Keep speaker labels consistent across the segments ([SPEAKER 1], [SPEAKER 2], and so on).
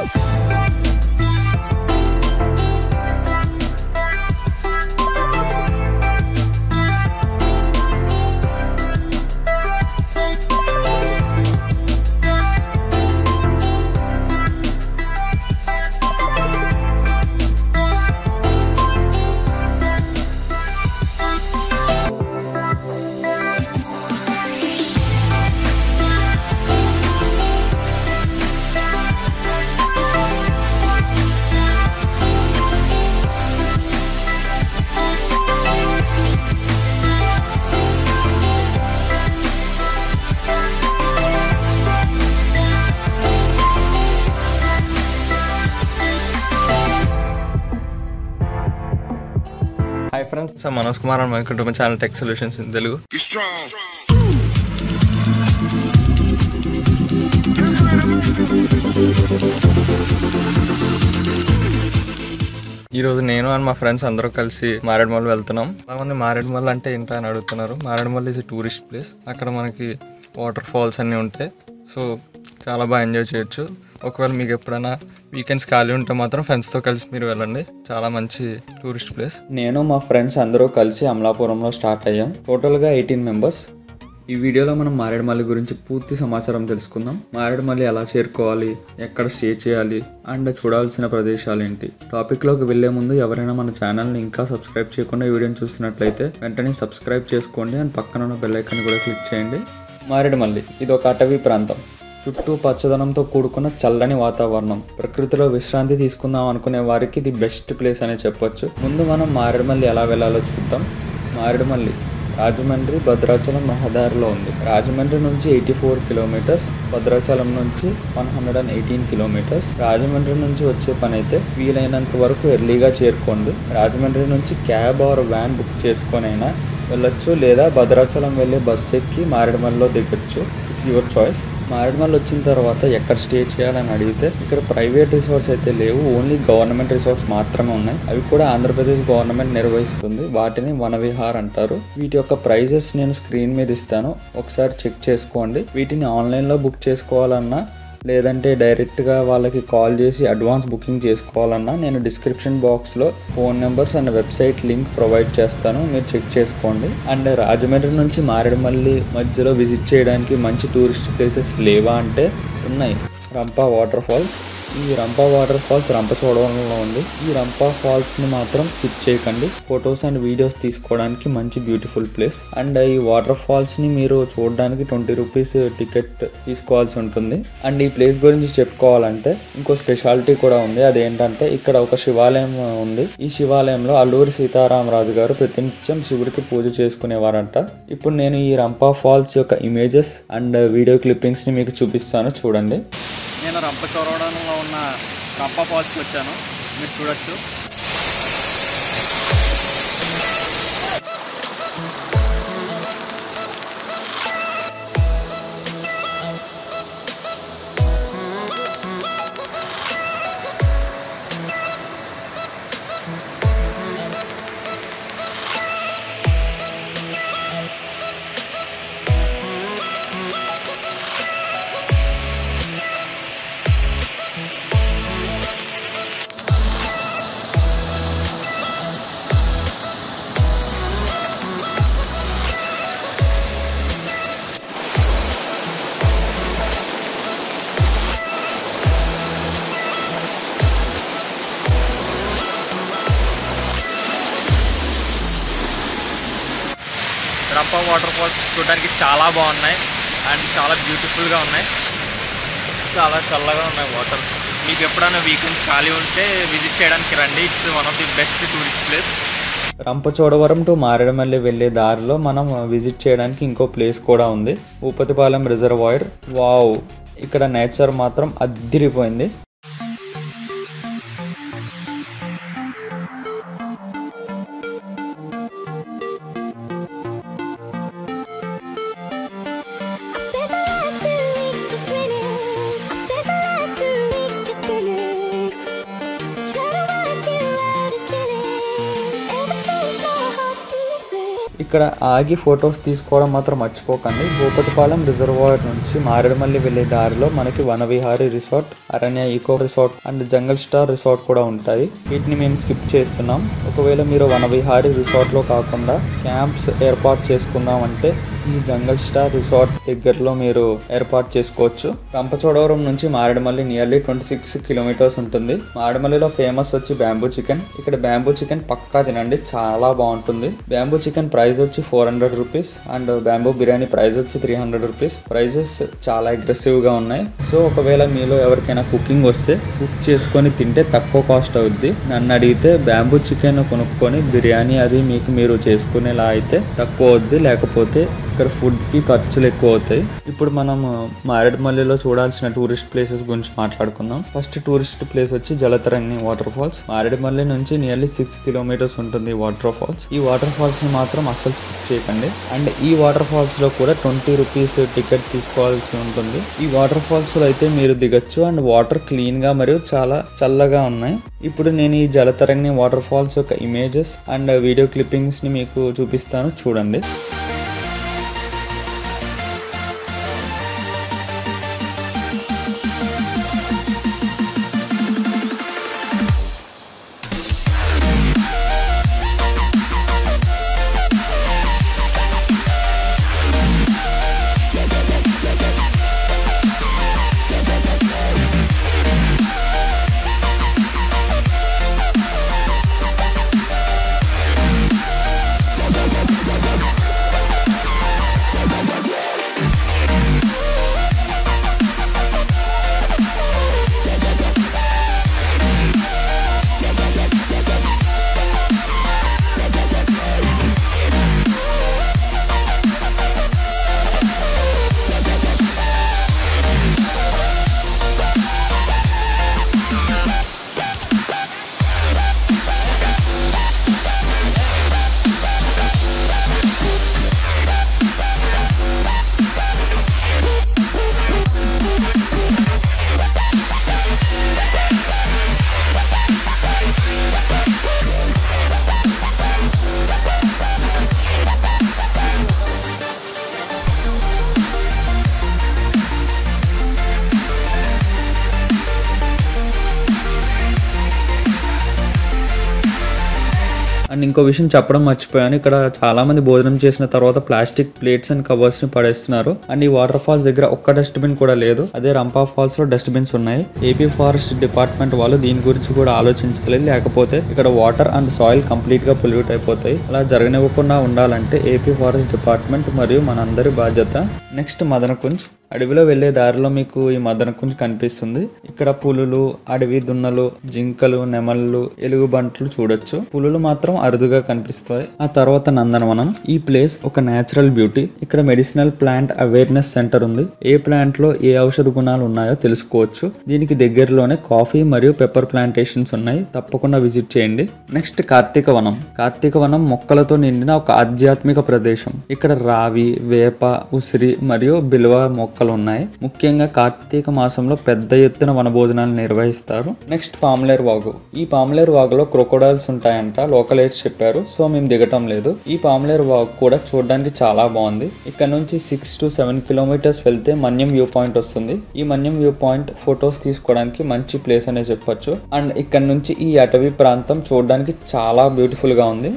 [SPEAKER 1] Hi friends so Manoj Kumar and my కుటుంబ channel tech solutions in Telugu
[SPEAKER 2] You strong.
[SPEAKER 1] ఈ రోజు నేను అండ్ మా ఫ్రెండ్స్ అందరూ కలిసి మారేడుమల్లి వెళ్తున్నాం చాలా మంది మారేడుమల్లి అంటే ఏంటో అని అడుగుతున్నారు మారేడుమల్లి ఇస్ టూరిస్ట్ ప్లేస్ అక్కడ మనకి వాటర్ ఫాల్స్ అన్నీ ఉంటాయి సో చాలా బాగా ఎంజాయ్ చేయొచ్చు ఒకవేళ మీకు ఎప్పుడైనా వీకెండ్స్ ఖాళీ ఉంటే మాత్రం ఫ్రెండ్స్తో కలిసి మీరు వెళ్ళండి చాలా మంచి టూరిస్ట్ ప్లేస్ నేను మా ఫ్రెండ్స్ అందరూ కలిసి అమలాపురంలో స్టార్ట్ అయ్యాం టోటల్గా ఎయిటీన్ మెంబర్స్ ఈ వీడియోలో మనం మారేడుమల్లి గురించి పూర్తి సమాచారం తెలుసుకుందాం మారేడుమల్లి ఎలా చేరుకోవాలి ఎక్కడ స్టే చేయాలి అండ్ చూడాల్సిన ప్రదేశాలు ఏంటి టాపిక్లోకి వెళ్లే ముందు ఎవరైనా మన ఛానల్ని ఇంకా సబ్స్క్రైబ్ చేయకుండా ఈ వీడియోని చూస్తున్నట్లయితే వెంటనే సబ్స్క్రైబ్ చేసుకోండి అండ్ పక్కన ఉన్న బెల్ ఐకాన్ కూడా క్లిక్ చేయండి మారేడుమల్లి ఇది ఒక అటవీ ప్రాంతం చుట్టూ పచ్చదనంతో కూడుకున్న చల్లని వాతావరణం ప్రకృతిలో విశ్రాంతి తీసుకుందాం అనుకునే వారికి ఇది బెస్ట్ ప్లేస్ అనే చెప్పొచ్చు ముందు మనం మారేడుమల్లి ఎలా వెళ్ళాలో చూద్దాం మారేడుమల్లి రాజమండ్రి భద్రాచలం రహదారిలో ఉంది రాజమండ్రి నుంచి ఎయిటీ ఫోర్ కిలోమీటర్స్ భద్రాచలం నుంచి one hundred and eighteen kilometres Rajahmundry నుంచి వచ్చే పని అయితే వీలైనంత వరకు ఎర్లీగా చేరుకోండి రాజమండ్రి నుంచి క్యాబ్ ఆర్ వ్యాన్ బుక్ చేసుకొనైనా వెళ్ళొచ్చు లేదా భద్రాచలం వెళ్ళే బస్ ఎక్కి మారేడుమల్లిలో దిగొచ్చు ఇట్స్ యువర్ చాయిస్ మారేడుమల్లి వచ్చిన తర్వాత ఎక్కడ స్టే చేయాలని అడిగితే ఇక్కడ ప్రైవేట్ రిసార్ట్స్ అయితే లేవు ఓన్లీ గవర్నమెంట్ రిసార్ట్స్ మాత్రమే ఉన్నాయి అవి కూడా ఆంధ్రప్రదేశ్ గవర్నమెంట్ నిర్వహిస్తుంది వాటిని వనవిహార్ అంటారు వీటి యొక్క ప్రైజెస్ నేను స్క్రీన్ మీద ఇస్తాను ఒకసారి చెక్ చేసుకోండి వీటిని ఆన్లైన్లో బుక్ చేసుకోవాలన్నా లేదంటే డైరెక్ట్గా వాళ్ళకి కాల్ చేసి అడ్వాన్స్ బుకింగ్ చేసుకోవాలన్నా నేను డిస్క్రిప్షన్ బాక్స్లో phone numbers and website link provide చేస్తాను మీరు చెక్ చేసుకోండి అండ్ రాజమండ్రి నుంచి మారేడుమల్లి మధ్యలో విజిట్ చేయడానికి మంచి టూరిస్ట్ ప్లేసెస్ లేవా అంటే ఉన్నాయి రంపా వాటర్ ఫాల్స్ ఈ రంపా వాటర్ ఫాల్స్ రంపచోడవరంలో ఉంది ఈ రంపా ఫాల్స్ ని మాత్రం స్కిప్ చేయకండి ఫొటోస్ అండ్ వీడియోస్ తీసుకోవడానికి మంచి బ్యూటిఫుల్ ప్లేస్ అండ్ ఈ వాటర్ ఫాల్స్ ని మీరు చూడడానికి ట్వంటీ రూపీస్ టికెట్ తీసుకోవాల్సి ఉంటుంది అండ్ ఈ ప్లేస్ గురించి చెప్పుకోవాలంటే ఇంకో స్పెషాలిటీ కూడా ఉంది అదేంటంటే ఇక్కడ ఒక శివాలయం ఉంది ఈ శివాలయంలో అల్లూరి సీతారామరాజు గారు ప్రతినిత్యం శివుడికి పూజ చేసుకునేవారంట ఇప్పుడు నేను ఈ రంపా ఫాల్స్ యొక్క ఇమేజెస్ అండ్ వీడియో క్లిప్పింగ్స్ ని మీకు చూపిస్తాను చూడండి
[SPEAKER 3] నేను రంపచోడవరంలో ఉన్న రంప ఫాల్స్కి వచ్చాను మీరు చూడొచ్చు రంప వాటర్ ఫాల్స్ చూడడానికి చాలా బాగున్నాయి అండ్ చాలా బ్యూటిఫుల్గా ఉన్నాయి చాలా చల్లగా ఉన్నాయి వాటర్ మీకు ఎప్పుడైనా వీకెండ్స్ ఖాళీ ఉంటే విజిట్ చేయడానికి రండి it's one of the best tourist place
[SPEAKER 1] Rampachodavaram to Maredumilli వెళ్ళే దారిలో మనం విజిట్ చేయడానికి ఇంకో ప్లేస్ కూడా ఉంది భూపతిపాలెం రిజర్వాయర్ వావ్ ఇక్కడ నేచర్ మాత్రం అద్దిరిపోయింది
[SPEAKER 4] Spent the last two weeks just grinning. I spent the last two weeks just grinning. Trying to work you out is killing. Ever since my heart's been missing.
[SPEAKER 1] ఇక ఇక్కడ ఆగి photos తీసుకోవడం మాత్రం మర్చిపోకండి Bhupathipalem reservoir నుంచి మారేడుమల్లి వెళ్లే దారిలో మనకి Vanavihari resort Aranya eco resort and jungle star resort కూడా ఉంటాయి వీటిని మేము స్కిప్ చేస్తున్నాం ఒకవేళ మీరు వనవిహారి రిసార్ట్ లో కాకుండా క్యాంప్స్ ఏర్పాటు చేసుకుందాం అంటే ఈ జంగల్ స్టార్ రిసార్ట్ దగ్గరలో మీరు ఏర్పాటు చేసుకోవచ్చు రంపచోడవరం నుంచి Maredumilli nearly twenty six kilometres ఉంటుంది మారేడుమల్లిలో ఫేమస్ వచ్చి బ్యాంబూ చికెన్ ఇక్కడ బ్యాంబూ చికెన్ పక్కా తినండి చాలా బాగుంటుంది బ్యాంబూ చికెన్ ప్రైస్ వచ్చి four hundred rupees and bamboo biryani price వచ్చి త్రీ హండ్రెడ్ రూపీస్ ప్రైజెస్ చాలా అగ్రెసివ్ గా ఉన్నాయి సో ఒకవేళ మీలో ఎవరికైనా కుకింగ్ వస్తే కుక్ చేసుకొని తింటే తక్కువ కాస్ట్ అవుద్ది నన్ను అడిగితే బ్యాంబూ చికెన్ కొనుక్కొని బిర్యానీ అది మీకు మీరు చేసుకునేలా అయితే తక్కువ అవుద్ది లేకపోతే ఇక్కడ ఫుడ్ కి ఖర్చులు ఎక్కువ అవుతాయి ఇప్పుడు మనం మారేడుమల్లిలో చూడాల్సిన టూరిస్ట్ ప్లేసెస్ గురించి మాట్లాడుకుందాం ఫస్ట్ టూరిస్ట్ ప్లేస్ వచ్చి జలతరంగి వాటర్ ఫాల్స్ మారేడుమల్లి నుంచి నియర్లీ సిక్స్ కిలోమీటర్స్ ఉంటుంది ఈ వాటర్ ఫాల్స్ ఈ వాటర్ ఫాల్స్ ని మాత్రం అస్సలు స్కిప్ చేయకండి అండ్ ఈ వాటర్ ఫాల్స్ లో కూడా ట్వంటీ రూపీస్ టికెట్ తీసుకోవాల్సి ఉంటుంది ఈ వాటర్ ఫాల్స్ లో అయితే మీరు దిగచ్చు అండ్ వాటర్ క్లీన్ గా మరియు చాలా చల్లగా ఉన్నాయి ఇప్పుడు నేను ఈ జలతరంగి వాటర్ ఫాల్స్ యొక్క ఇమేజెస్ అండ్ వీడియో క్లిప్పింగ్స్ ని మీకు చూపిస్తాను చూడండి అండ్ ఇంకో విషయం చెప్పడం మర్చిపోయాను ఇక్కడ చాలా మంది భోజనం చేసిన తర్వాత ప్లాస్టిక్ ప్లేట్స్ అండ్ కవర్స్ ని పడేస్తున్నారు అండ్ ఈ వాటర్ ఫాల్స్ దగ్గర ఒక్క డస్ట్బిన్ కూడా లేదు అదే రంపా ఫాల్స్ లో డస్ట్బిన్స్ ఉన్నాయి ఏపీ ఫారెస్ట్ డిపార్ట్మెంట్ వాళ్ళు దీని గురించి కూడా ఆలోచించాలి లేకపోతే ఇక్కడ వాటర్ అండ్ సాయిల్ కంప్లీట్ గా పొల్యూట్ అయిపోతాయి అలా జరగనివ్వకుండా ఉండాలంటే ఏపీ ఫారెస్ట్ డిపార్ట్మెంట్ మరియు మనందరి బాధ్యత నెక్స్ట్ మదనకుంజ్ అడవిలో వెళ్లే దారిలో మీకు ఈ మదనకుంజ్ కనిపిస్తుంది ఇక్కడ పులులు అడవి దున్నలు జింకలు నెమళ్ళు ఎలుగుబంట్లు చూడొచ్చు పులులు మాత్రం అరుదుగా కనిపిస్తాయి ఆ తర్వాత నందనవనం ఈ ప్లేస్ ఒక నేచురల్ బ్యూటీ ఇక్కడ మెడిసినల్ ప్లాంట్ అవేర్నెస్ సెంటర్ ఉంది ఏ ప్లాంట్ లో ఏ ఔషధ గుణాలు ఉన్నాయో తెలుసుకోవచ్చు దీనికి దగ్గరలోనే కాఫీ మరియు పెప్పర్ ప్లాంటేషన్స్ ఉన్నాయి తప్పకుండా విజిట్ చేయండి నెక్స్ట్ కార్తీక వనం కార్తీక వనం మొక్కలతో నిండిన ఒక ఆధ్యాత్మిక ప్రదేశం ఇక్కడ రావి వేప ఉసిరి మరియు బిల్వ మొక్కలు ఉన్నాయి ముఖ్యంగా కార్తీక మాసంలో పెద్ద ఎత్తున వనభోజనాలు నిర్వహిస్తారు నెక్స్ట్ పామ్లేర్ వాగు ఈ పామ్లేర్ వాగులో క్రొకోడైల్స్ ఉంటాయంట లోకల్ ఎయిడ్స్ చెప్పారు సో మేము దిగటం లేదు ఈ పామ్లేర్ వాగు కూడా చూడడానికి చాలా బాగుంది ఇక్కడ నుంచి సిక్స్ టు సెవెన్ కిలోమీటర్స్ వెళ్తే మన్యం వ్యూ పాయింట్ వస్తుంది ఈ మన్యం వ్యూ పాయింట్ ఫొటోస్ తీసుకోవడానికి మంచి ప్లేస్ అనే చెప్పొచ్చు అండ్ ఇక్కడ నుంచి ఈ అటవీ ప్రాంతం చూడడానికి చాలా బ్యూటిఫుల్ గా ఉంది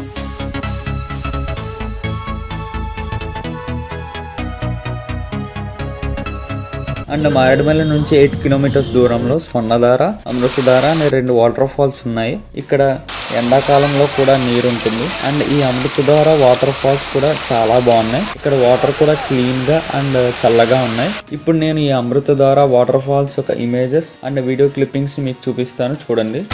[SPEAKER 1] అండ్ మారేడుమల్లి నుంచి ఎయిట్ కిలోమీటర్స్ దూరంలో స్వర్ణధార అమృతధార అనే రెండు వాటర్ ఫాల్స్ ఉన్నాయి ఇక్కడ ఎండాకాలంలో కూడా నీరు ఉంటుంది అండ్ ఈ అమృతధార వాటర్ ఫాల్స్ కూడా చాలా బాగున్నాయి ఇక్కడ వాటర్ కూడా క్లీన్ గా అండ్ చల్లగా ఉన్నాయి ఇప్పుడు నేను ఈ అమృతధార వాటర్ ఫాల్స్ యొక్క ఇమేజెస్ అండ్ వీడియో క్లిప్పింగ్స్ మీకు చూపిస్తాను చూడండి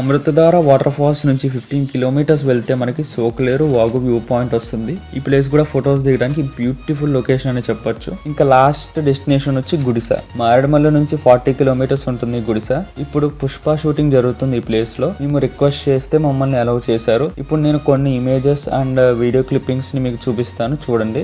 [SPEAKER 2] అమృతధార వాటర్ ఫాల్స్ నుంచి ఫిఫ్టీన్ కిలోమీటర్స్ వెళ్తే మనకి సోకులేరు వాగు వ్యూ పాయింట్ వస్తుంది ఈ ప్లేస్ కూడా ఫొటోస్ దిగడానికి బ్యూటిఫుల్ లొకేషన్ అని చెప్పొచ్చు ఇంకా లాస్ట్ డెస్టినేషన్ వచ్చి గుడిస మారేడుమల్లి నుంచి ఫార్టీ కిలోమీటర్స్ ఉంటుంది ఈ గుడిస ఇప్పుడు పుష్ప షూటింగ్ జరుగుతుంది ఈ ప్లేస్ లో మేము రిక్వెస్ట్ చేస్తే మమ్మల్ని అలౌ చేశారు ఇప్పుడు నేను కొన్ని ఇమేజెస్ అండ్ వీడియో క్లిప్పింగ్స్ ని మీకు చూపిస్తాను చూడండి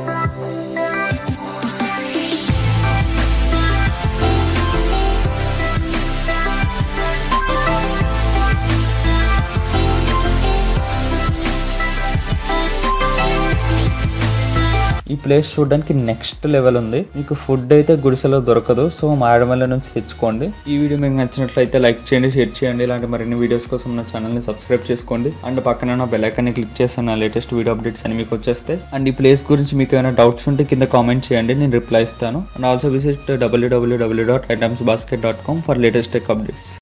[SPEAKER 2] ఈ ప్లేస్ చూడడానికి నెక్స్ట్ లెవెల్ ఉంది మీకు ఫుడ్ అయితే గుడిసెలో దొరకదు సో మాడమల్ల నుంచి తెచ్చుకోండి ఈ వీడియో మీకు నచ్చినట్లయితే లైక్ చేయండి షేర్ చేయండి ఇలాంటి మరిన్ని వీడియోస్ కోసం నా ఛానల్ని సబ్స్క్రైబ్ చేసుకోండి అండ్ పక్కన నా బెల్ ఐకాన్ని క్లిక్ చేస్తే నా లేటెస్ట్ వీడియో అప్డేట్స్ అని మీకు వచ్చేస్తాయి అండ్ ఈ ప్లేస్ గురించి మీకు ఏమైనా డౌట్స్ ఉంటే కింద కామెంట్ చేయండి నేను రిప్లై ఇస్తాను and also visit WWW dot items basket dot com for latest tech updates